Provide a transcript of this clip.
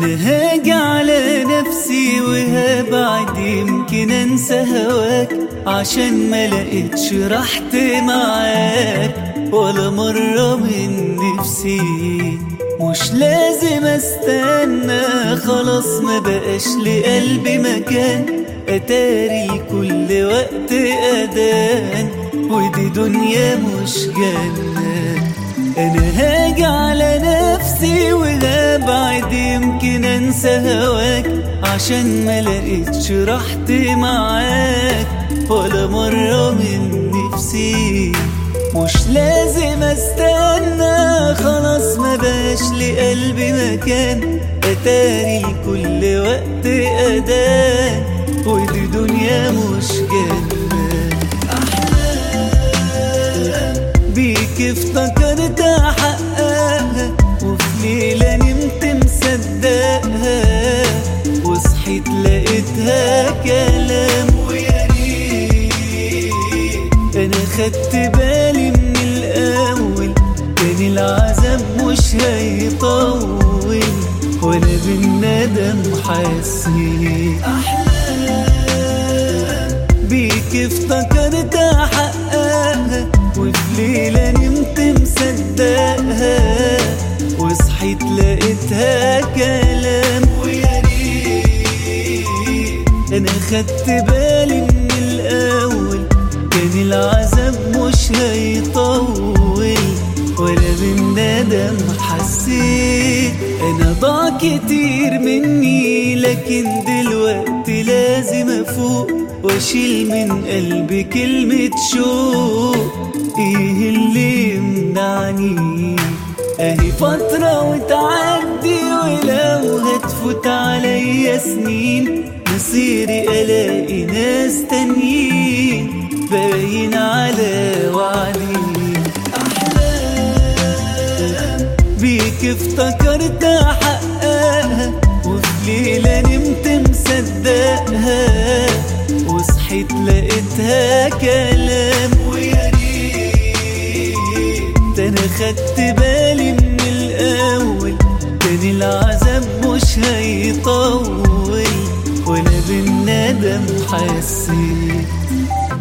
انا هاجي على نفسي وهبعد يمكن انسى هواك عشان ما لقيتش راحت معاك ولا مرة من نفسي مش لازم استنى خلاص ما بقاش لقلبي مكان اتاري كل وقت اذان ودي دنيا مش جنة انا هاجي على نفسي وهبعد يمكن انسى هواك عشان ما لقيتش راحتي معاك ولا مرة من نفسي مش لازم استنى خلاص ما باش لقلبي مكان اتاري كل وقت اذان ودي دنيا مش جنة احلام بيك افتكرت احققها وفي ليلة نمت مصدقها وصحيت لقيتها كلام ويا ريت انا خدت بالي من الاول كان العذاب مش هيطول وانا بالندم حسيت احلام بيك افتكرت احققها وفي ليلة نمت مصدقها وصحيت لقيتها كلام ويا ريت انا خدت بالي من الاول كان العذاب مش هيطول ولا بالندم حسيت انا ضاع كتير مني لكن دلوقتي لازم افوق واشيل من قلبي كلمة شوق ايه اللي يمنعني اهي فترة وتعدي ولو هتفوت عليا سنين مصيري الاقي ناس تانيين باين على وعدي احلام بيك افتكرت احققها وفي ليلة نمت مصدقها وصحيت لقيتها كلام ويا ريت انا خدت بالي من الاول كان العذاب مش هيطول وانا بالندم حسيت